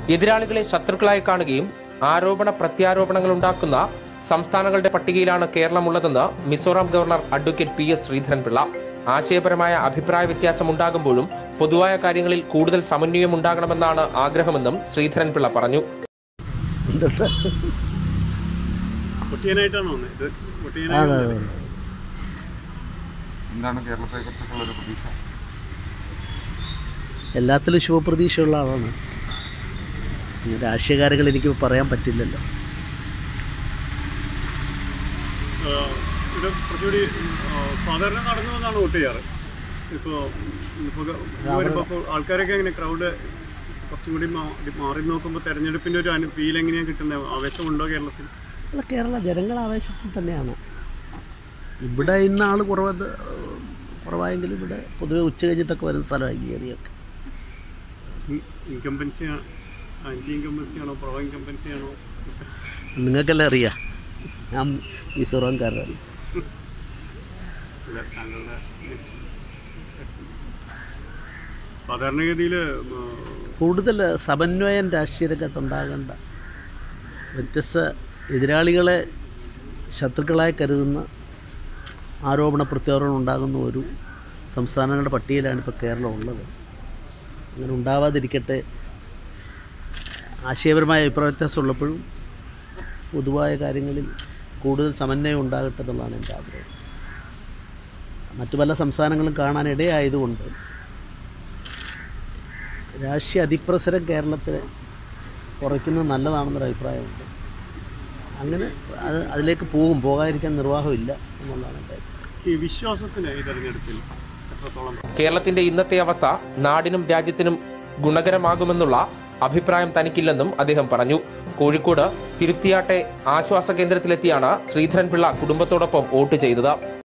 എതിരാളികളെ ശത്രുക്കളായി കാണുകയും ആരോപണ പ്രത്യാരോപണങ്ങൾ ഉണ്ടാക്കുന്ന സംസ്ഥാനങ്ങളുടെ പട്ടികയിലാണ് കേരളമുള്ളതെന്ന് Mizoram governor advocate P S Sreedharanpillai ആശയപരമായ അഭിപ്രായ വ്യത്യാസം ഉണ്ടാകുമ്പോഴും പൊതുവായ കാര്യങ്ങളിൽ കൂടുതൽ സമന്വയം ഉണ്ടാകണമെന്നാണ് ആഗ്രഹമെന്നും ശ്രീധരൻപിള്ള പറഞ്ഞു എന്തുണ്ട് മുട്ടിയനായിട്ടാണോ വന്നത്? ഇത് അതെ മുട്ടിയനായി അതെ എന്താണ് കേരളത്തെ കുറിച്ചൊക്കെയുള്ള ഒരു പ്രതീക്ഷ എല്ലാത്തിലും ശുഭപ്രതീക്ഷയുള്ള ആളാണ് ഈ രാഷ്ട്രീയകാര്യങ്ങൾ എനിക്ക് പറയാൻ പറ്റില്ലല്ലോ ഇവിടെ കുറച്ചുകൂടി സാധാരണ നടന്നു വന്നാണ് വോട്ട് ചെയ്യാറ് ഇപ്പോൾ ഇപ്പോൾ വരുമ്പോൾ ആൾക്കാരൊക്കെ എങ്ങനെ ക്രൗഡ് കുറച്ചും കൂടി മാ- മാറി നോക്കുമ്പോൾ തെരഞ്ഞെടുപ്പിൻ്റെ ഒരു അനു ഫീൽ എങ്ങനെയാണ് കിട്ടുന്നത് ആവേശമുണ്ടോ കേരളത്തിൽ അല്ല കേരള ജനങ്ങൾ ആവേശത്തിൽ തന്നെയാണ് ഇവിടെ ഇന്ന് ആൾ കുറവ് കുറവായെങ്കിലും ഇവിടെ പൊതുവെ ഉച്ച കഴിഞ്ഞിട്ടൊക്കെ വരുന്ന സ്ഥലമായി ഈ ഏരിയൊക്കെ ഇൻകംബൻസി ആൻറ്റി ഇൻകംബൻസി ആണോ പ്രോ ഇൻകംബൻസി ആണോ നിങ്ങൾക്കെല്ലാം അറിയാം ഞാൻ മിസോറാംകാരനാണ് അല്ല താങ്കളുടെ സാധാരണഗതിയിൽ കൂടുതൽ സമന്വയം രാഷ്ട്രീയ രംഗത്തുണ്ടാകേണ്ട വ്യത്യസ്ത എതിരാളികളെ ശത്രുക്കളായി കരുതുന്ന ആരോപണ പ്രത്യാരോപണം ഉണ്ടാകുന്ന ഒരു സംസ്ഥാനങ്ങളുടെ പട്ടികയിലാണ് ഇപ്പോൾ കേരളം ഉള്ളത് അങ്ങനെ ഉണ്ടാവാതിരിക്കട്ടെ ആശയപരമായ അഭിപ്രായ വ്യത്യാസം ഉള്ളപ്പോഴും പൊതുവായ കാര്യങ്ങളിൽ കൂടുതൽ സമന്വയം ഉണ്ടാകട്ടെ എന്നുള്ളതാണ് എൻ്റെ ആഗ്രഹം മറ്റു പല സംസ്ഥാനങ്ങളും കാണാനിടയായതുകൊണ്ട് രാഷ്ട്രീയ അതിപ്രസരം കേരളത്തിൽ കുറയ്ക്കുന്നത് നല്ലതാണെന്നൊരു അഭിപ്രായമുണ്ട് അങ്ങനെ അത് അതിലേക്ക് പോകും പോകാതിരിക്കാൻ നിർവാഹമില്ല എന്നുള്ളതാണ് എൻ്റെ അഭിപ്രായം ഈ വിശ്വാസത്തിന് ഈ തെരഞ്ഞെടുപ്പിൽ എത്രത്തോളം കേരളത്തിന്റെ ഇന്നത്തെ അവസ്ഥ നാടിനും രാജ്യത്തിനും ഗുണകരമാകുമെന്നുള്ള അഭിപ്രായം തനിക്കില്ലെന്നും അദ്ദേഹം പറഞ്ഞു കോഴിക്കോട് തിരുത്തിയാട്ടെ ആശ്വാസ കേന്ദ്രത്തിലെത്തിയാണ് ശ്രീധരൻപിള്ള കുടുംബത്തോടൊപ്പം വോട്ട് ചെയ്തത്